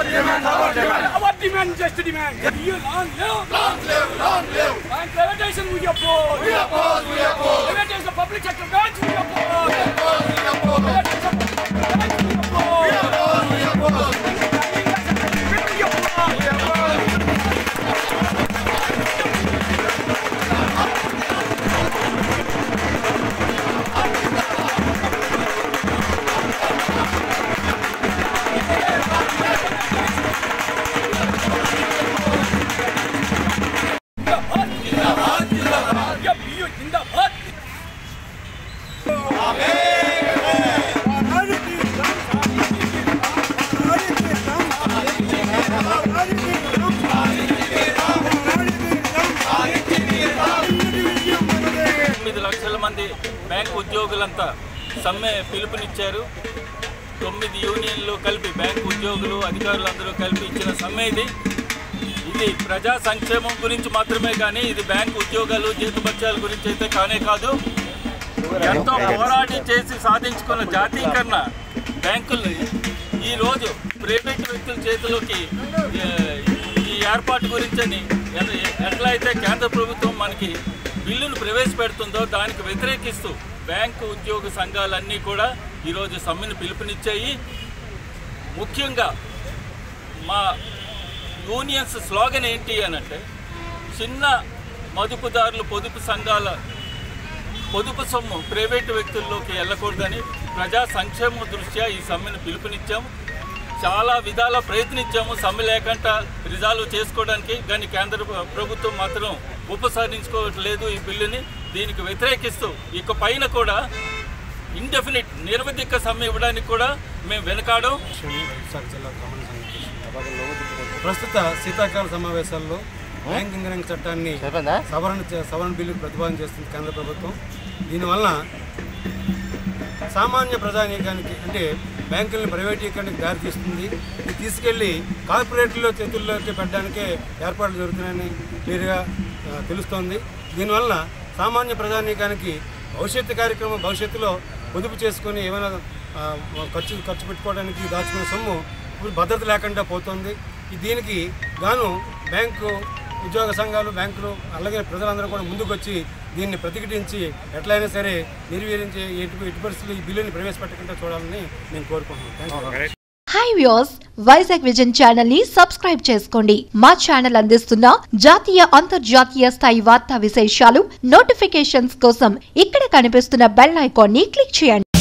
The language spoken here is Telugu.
Our demand, just demand. You long live. Long live, long live. And privatization we oppose. We oppose, we oppose. Privatization of public sector banks we oppose. We oppose, we oppose. Privatization of public sector banks we oppose. We oppose, we oppose. We oppose. We oppose. जिंदाबाद जिंदाबाद या बीयू जिंदाबाद తొమ్మిది లక్షల మంది బ్యాంక్ ఉద్యోగులంతా సమ్మె పిలుపునిచ్చారు తొమ్మిది యూనియన్లు కలిపి బ్యాంక్ ఉద్యోగులు అధికారులందరూ కలిపి ఇచ్చిన సమ్మె ఇది ఇది ప్రజా సంక్షేమం గురించి మాత్రమే కానీ ఇది బ్యాంక్ ఉద్యోగాలు జీతభత్యాల గురించి అయితే కానే కాదు ఎంతో పోరాడి చేసి సాధించుకున్న జాతీకరణ బ్యాంకుల్ని ఈరోజు ప్రైవేట్ వ్యక్తుల చేతిలోకి ఏ, ఈ ఏర్పాటు గురించని ఎ- ఎట్లా అయితే కేంద్ర ప్రభుత్వం మనకి బిల్లును ప్రవేశపెడుతుందో దానికి వ్యతిరేకిస్తూ బ్యాంకు ఉద్యోగ సంఘాలన్నీ కూడా ఈరోజు సమ్మెను పిలుపునిచ్చాయి ముఖ్యంగా మా యూనియన్స్ స్లోగన్ ఏంటి అని అంటే చిన్న మదుపుదారులు పొదుపు సంఘాల పొదుపు సొమ్ము ప్రైవేటు వ్యక్తుల్లోకి వెళ్ళకూడదని ప్రజా సంక్షేమం దృష్ట్యా ఈ సమ్మెను పిలుపునిచ్చాము చాలా విధాల ప్రయత్నించాము సమ్మె లేకుండా రిజాల్వ్ చేసుకోవడానికి కానీ కేంద్ర ప్ర- ప్రభుత్వం మాత్రం ఉపసరించుకోవట్లేదు ఈ బిల్లుని దీనికి వ్యతిరేకిస్తూ ఇక పైన కూడా ఇండెఫినిట్ నిరవధిక సమ్మె ఇవ్వడానికి కూడా మేము వెనకాడం విశాఖ జిల్లా గమన సంఘం. ప్రస్తుత శీతాకాల సమావేశాల్లో బ్యాంక్ ఇంజనీరింగ్ చట్టాన్ని సవరణ చే- సవరణ బిల్లు ప్రతిపాదన చేస్తుంది కేంద్ర ప్రభుత్వం దీనివల్ల సామాన్య ప్రజానీకానికి అంటే బ్యాంకులను ప్రైవేటీకరణకు దారితీస్తుంది ఇది తీసుకెళ్లి కార్పొరేట్లో చేతుల్లోకి పెట్టడానికే ఏర్పాట్లు జరుగుతున్నాయని క్లియర్గా ఆ, తెలుస్తోంది దీనివల్ల సామాన్య ప్రజానీకానికి భవిష్యత్తు కార్యక్రమం భవిష్యత్తులో పొదుపు చేసుకొని ఏమైనా ఆ, ఖర్చు ఖర్చు పెట్టుకోవడానికి దాచుకునే సొమ్ము ఇప్పుడు భద్రత లేకుండా పోతుంది ఈ దీనికి గాను బ్యాంకు ఉద్యోగ సంఘాలు బ్యాంకులు అలాగే ప్రజలందరూ కూడా ముందుకు వచ్చి దీన్ని ప్రతిఘటించి ఎట్లయినా సరే నిర్వీర్యించి ఎటు ఎటు పరిస్థితులు ఈ బిల్లుని ప్రవేశపెట్టకుండా చూడాలని నేను కోరుకుంటున్నాను thank you hi views Vizag vision channel ని సబ్స్క్రైబ్ చేసుకోండి మా ఛానల్ అందిస్తున్న జాతీయ అంతర్జాతీయ స్థాయి వార్తా విశేషాలు నోటిఫికేషన్స్ కోసం ఇక్కడ కనిపిస్తున్న బెల్ ఐకాన్ ని క్లిక్ చేయండి